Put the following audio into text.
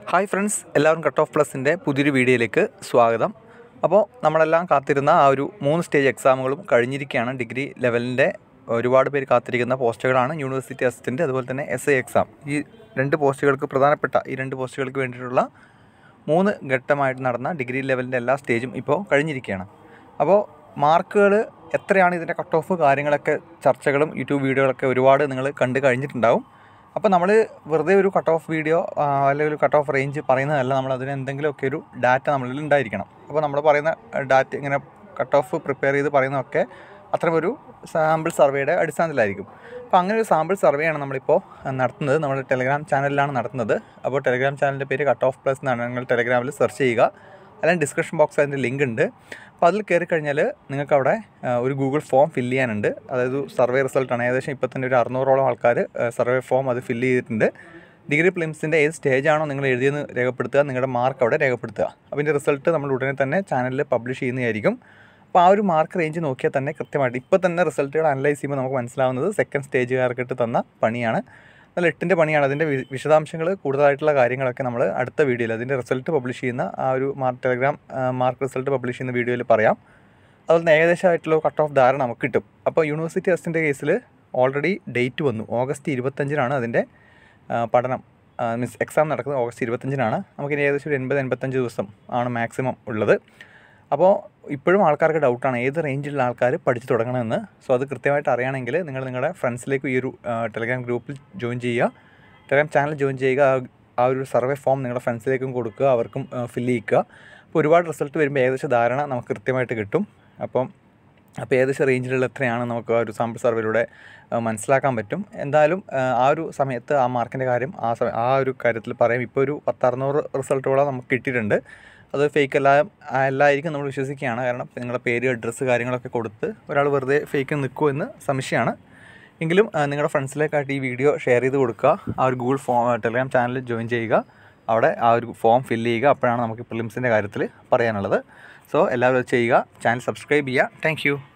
hi friends എല്ലാവരും cut off പ്ലസിൻ്റെ പുതിയൊരു വീഡിയോയിലേക്ക് സ്വാഗതം അപ്പോൾ നമ്മളെല്ലാം കാത്തിരുന്ന ആ ഒരു മൂന്ന് സ്റ്റേജ് എക്സാമുകളും കഴിഞ്ഞിരിക്കുകയാണ് ഡിഗ്രി ലെവലിൻ്റെ ഒരുപാട് പേര് കാത്തിരിക്കുന്ന പോസ്റ്റുകളാണ് യൂണിവേഴ്സിറ്റി അസിസ്റ്റൻ്റ് അതുപോലെ തന്നെ എസ് ഐ എക്സാം ഈ രണ്ട് പോസ്റ്റുകൾക്ക് പ്രധാനപ്പെട്ട ഈ രണ്ട് പോസ്റ്റുകൾക്ക് വേണ്ടിയിട്ടുള്ള മൂന്ന് ഘട്ടമായിട്ട് നടന്ന ഡിഗ്രി ലെവലിൻ്റെ എല്ലാ സ്റ്റേജും ഇപ്പോൾ കഴിഞ്ഞിരിക്കുകയാണ് അപ്പോൾ മാർക്കുകൾ എത്രയാണ് ഇതിൻ്റെ കട്ട് ഓഫ് കാര്യങ്ങളൊക്കെ ചർച്ചകളും യൂട്യൂബ് വീഡിയോകളൊക്കെ ഒരുപാട് നിങ്ങൾ കണ്ട് കഴിഞ്ഞിട്ടുണ്ടാവും അപ്പോൾ നമ്മൾ വെറുതെ ഒരു കട്ട് ഓഫ് വീഡിയോ അല്ലെങ്കിൽ ഒരു കട്ട് ഓഫ് റേഞ്ച് പറയുന്നതല്ല നമ്മൾ അതിന് എന്തെങ്കിലുമൊക്കെ ഒരു ഡാറ്റ നമ്മളിൽ ഉണ്ടായിരിക്കണം അപ്പോൾ നമ്മൾ പറയുന്ന ഡാറ്റ ഇങ്ങനെ കട്ട് ഓഫ് പ്രിപ്പയർ ചെയ്ത് പറയുന്നതൊക്കെ അത്തരം ഒരു സാമ്പിൾ സർവേയുടെ അടിസ്ഥാനത്തിലായിരിക്കും അപ്പോൾ അങ്ങനെ ഒരു സാമ്പിൾ സർവേയാണ് നമ്മളിപ്പോൾ നടത്തുന്നത് നമ്മുടെ ടെലഗ്രാം ചാനലിലാണ് നടത്തുന്നത് അപ്പോൾ ടെലഗ്രാം ചാനലിൻ്റെ പേര് കട്ട് ഓഫ് പ്ലസ് എന്നാണ് നിങ്ങൾ ടെലഗ്രാമിൽ സെർച്ച് ചെയ്യുക അല്ലെങ്കിൽ ഡിസ്ക്രിപ്ഷൻ ബോക്സ് അതിൻ്റെ ലിങ്ക് ഉണ്ട് അപ്പോൾ അതിൽ കയറി കഴിഞ്ഞാൽ നിങ്ങൾക്ക് അവിടെ ആ, ഒരു ഗൂഗിൾ ഫോം ഫില്ല് ചെയ്യാനുണ്ട് അതായത് സർവേ റിസൾട്ടാണ് ഏകദേശം ഇപ്പോൾ തന്നെ ഒരു അറുന്നൂറോളം ആൾക്കാർ സർവേ ഫോം അത് ഫില്ല് ചെയ്തിട്ടുണ്ട് ഡിഗ്രി പ്ലിംസിൻ്റെ ഏത് സ്റ്റേജാണോ നിങ്ങൾ എഴുതിയെന്ന് രേഖപ്പെടുത്തുക നിങ്ങളുടെ മാർക്ക് അവിടെ രേഖപ്പെടുത്തുക അപ്പോൾ ഇതിൻ്റെ റിസൾട്ട് നമ്മൾ ഉടനെ തന്നെ ചാനലിൽ പബ്ലിഷ് ചെയ്യുന്നതായിരിക്കും അപ്പോൾ ആ ഒരു മാർക്ക് റേഞ്ച് നോക്കിയാൽ തന്നെ കൃത്യമായിട്ട് ഇപ്പോൾ തന്നെ റിസൾട്ടുകൾ അനലൈസ് ചെയ്യുമ്പോൾ നമുക്ക് മനസ്സിലാവുന്നത് സെക്കൻഡ് സ്റ്റേജുകാർക്കിട്ട് തന്ന പണിയാണ് നല്ല എട്ടിൻ്റെ പണിയാണ് അതിൻ്റെ വി- വിശദാംശങ്ങൾ കൂടുതലായിട്ടുള്ള കാര്യങ്ങളൊക്കെ നമ്മൾ അടുത്ത വീഡിയോയിൽ അതിൻ്റെ റിസൾട്ട് പബ്ലിഷ് ചെയ്യുന്ന ആ ഒരു mark Telegram mark result publish ചെയ്യുന്ന വീഡിയോയിൽ പറയാം അതുപോലെ തന്നെ ഏകദേശമായിട്ടുള്ള കട്ട് ഓഫ് ധാരണ നമുക്ക് കിട്ടും അപ്പോൾ യൂണിവേഴ്സിറ്റി അസിൻ്റെ കേസിൽ ഓൾറെഡി ഡേറ്റ് വന്നു ഓഗസ്റ്റ് ഇരുപത്തഞ്ചിനാണ് അതിൻ്റെ ആ, പഠനം മീൻസ് എക്സാം നടക്കുന്നത് ഓഗസ്റ്റ് ഇരുപത്തഞ്ചിനാണ് നമുക്കിനി ഏകദേശം ഒരു എൺപത് എൺപത്തഞ്ച് ദിവസം ആണ് മാക്സിമം ഉള്ളത് അപ്പോൾ ഇപ്പോഴും ആൾക്കാർക്ക് ഡൗട്ടാണ് ഏത് റേഞ്ചിലുള്ള ആൾക്കാർ പഠിച്ചു തുടങ്ങണമെന്ന് സോ അത് കൃത്യമായിട്ട് അറിയണമെങ്കിൽ നിങ്ങൾ നിങ്ങളുടെ ഫ്രണ്ട്സിലേക്ക് ഈ ഒരു ടെലഗ്രാം ഗ്രൂപ്പിൽ ജോയിൻ ചെയ്യുക ടെലഗ്രാം ചാനൽ ജോയിൻ ചെയ്യുക ആ- ആ ഒരു സർവേ ഫോം നിങ്ങളുടെ ഫ്രണ്ട്സിലേക്കും കൊടുക്കുക അവർക്കും ഫില്ല് ചെയ്യിക്കുക അപ്പോൾ ഒരുപാട് റിസൾട്ട് വരുമ്പോൾ ഏകദേശം ധാരണ നമുക്ക് കൃത്യമായിട്ട് കിട്ടും അപ്പം അപ്പോൾ ഏകദേശം റേഞ്ചിലുള്ള എത്രയാണ് നമുക്ക് ആ ഒരു സാമ്പിൾ സർവേയിലൂടെ ആ, മനസ്സിലാക്കാൻ പറ്റും എന്തായാലും ആ, ആ ഒരു സമയത്ത് ആ മാർക്കിൻ്റെ കാര്യം ആ സമയം ആ ഒരു കാര്യത്തിൽ പറയാം ഇപ്പോൾ ഒരു പത്തറുന്നൂറ് റിസൾട്ടുകളാണ് നമുക്ക് കിട്ടിയിട്ടുണ്ട് അത് ഫേക്ക് അല്ല അല്ലായിരിക്കും നമ്മൾ വിശ്വസിക്കുകയാണ് കാരണം നിങ്ങളുടെ പേര് അഡ്രസ്സ് കാര്യങ്ങളൊക്കെ കൊടുത്ത് ഒരാൾ വെറുതെ ഫേക്ക് നിൽക്കുമോ എന്ന് സംശയമാണ് എങ്കിലും ആ, നിങ്ങളുടെ ഫ്രണ്ട്സിലേക്കായിട്ട് ഈ വീഡിയോ ഷെയർ ചെയ്ത് കൊടുക്കുക ആ ഒരു Google form Telegram channel join ചെയ്യുക അവിടെ ആ ഒരു ഫോം ഫില്ല് ചെയ്യുക അപ്പോഴാണ് നമുക്ക് പ്രിലിംസിൻ്റെ കാര്യത്തിൽ പറയാനുള്ളത് സോ എല്ലാവരും അത് ചെയ്യുക ചാനൽ സബ്സ്ക്രൈബ് ചെയ്യുക താങ്ക്